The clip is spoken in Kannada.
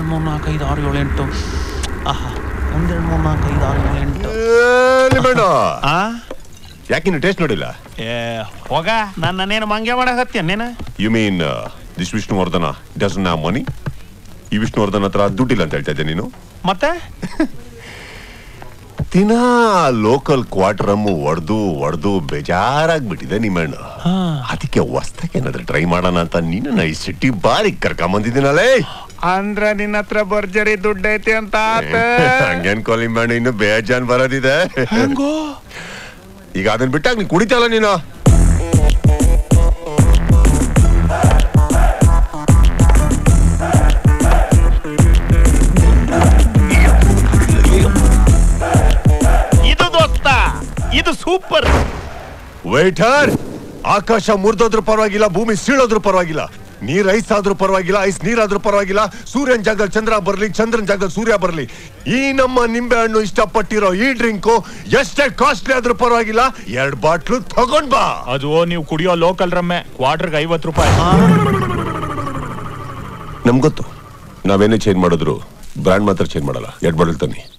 ಮೂರು ನಾಲ್ಕು ಐದು ಆರು ಏಳು ಎಂಟು ಆಹಾ ಒಂದೆರಡು ಮೂರು ನಾಲ್ಕು ಐದು ಆರು ಏಳು ಎಂಟು ನಿಮ್ಮಣ್ಣ ಆ ಯಾಕೆ ನೀನು ಟೇಸ್ಟ್ ನೋಡಿಲ್ಲ ಏ ಹೋಗ ನನ್ನೇನು ಮಂಗೆ ಮಾಡಕತ್ತೀಯ ನೀನು you mean this Vishnuvardhana does ನಾ ಮನಿ ಈ ವಿಷ್ಣುವರ್ಧನ್ ಹತ್ರ ದುಡ್ಡಿಲ್ಲ ಅಂತ ಹೇಳ್ತಾ ಇದ್ದೆ ನೀನು ಮತ್ತೆ ದಿನಾ ಲೋಕಲ್ ಕ್ವಾರ್ಟರಮ್ಮು ಒಡ್ದು ಒಡ್ದು ಬೇಜಾರಾಗ್ಬಿಟ್ಟಿದೆ ನಿಮ್ಮಣ್ಣ ಹಾ. ಅದಕ್ಕೆ ಹೊಸ್ದಾಗಿ ಏನಾದ್ರು ಟ್ರೈ ಮಾಡೋಣ ಅಂತ ನಿನ್ನ ಈ ಸಿಟಿ ಬಾರಿ ಕರ್ಕೊಂಬಂದಿದ್ದೀನಲ್ಲೇ ಅಂದ್ರ ನಿನ್ನ ಹತ್ರ ಭರ್ಜರಿ ದುಡ್ಡು ಐತಿ ಅಂತ ಆತ ಹಂಗೇನ್ ಕೋಲಿ ಮಾಡಿ ಇನ್ನು ಬೇಜಾನ್ ಬರೋದಿದೆ ಹೆಂಗೋ ಈಗ ಅದನ್ನ ಬಿಟ್ಟಾಗ ನೀನ್ ಕುಡಿತಲ್ಲ ನೀನು ಇದು ದೋಸ್ತ ಇದು ಸೂಪರ್ ವೈಟರ್ ಆಕಾಶ ಮುರಿದೋದ್ರೂ ಪರವಾಗಿಲ್ಲ ಭೂಮಿ ಸೀಳೋದ್ರೂ ಪರವಾಗಿಲ್ಲ ನೀರ್ ಐಸ್ ಆದ್ರೂ ಪರವಾಗಿಲ್ಲ ಐಸ್ ನೀರಾದ್ರೂ ಪರವಾಗಿಲ್ಲ ಸೂರ್ಯನ್ ಜಾಗದಲ್ಲಿ ಚಂದ್ರ ಬರ್ಲಿ ಚಂದ್ರನ್ ಜಾಗದಲ್ಲಿ ಸೂರ್ಯ ಬರ್ಲಿ ಈ ನಮ್ಮ ನಿಂಬೆ ಹಣ್ಣು ಇಷ್ಟಪಟ್ಟಿರೋ ಈ ಡ್ರಿಂಕು ಎಷ್ಟೇ ಕಾಸ್ಟ್ಲಿ ಆದ್ರೂ ಪರವಾಗಿಲ್ಲ ಎರಡ್ ಬಾಟ್ಲು ತಗೊಂಡ್ ಬಾ ಅದು ನೀವು ಕುಡಿಯೋ ಲೋಕಲ್ ರಮ್ಮೆ ಕ್ವಾರ್ಟರ್ಗೆ ಐವತ್ತು ರೂಪಾಯಿ ನಮ್ಗೊತ್ತು ನಾವೇನೇ ಚೇಂಜ್ ಮಾಡಿದ್ರು ಬ್ರ್ಯಾಂಡ್ ಮಾತ್ರ ಚೇಂಜ್ ಮಾಡಲ್ಲ ಎರಡ್ ಬಾಟಲ್ ತನ್ನಿ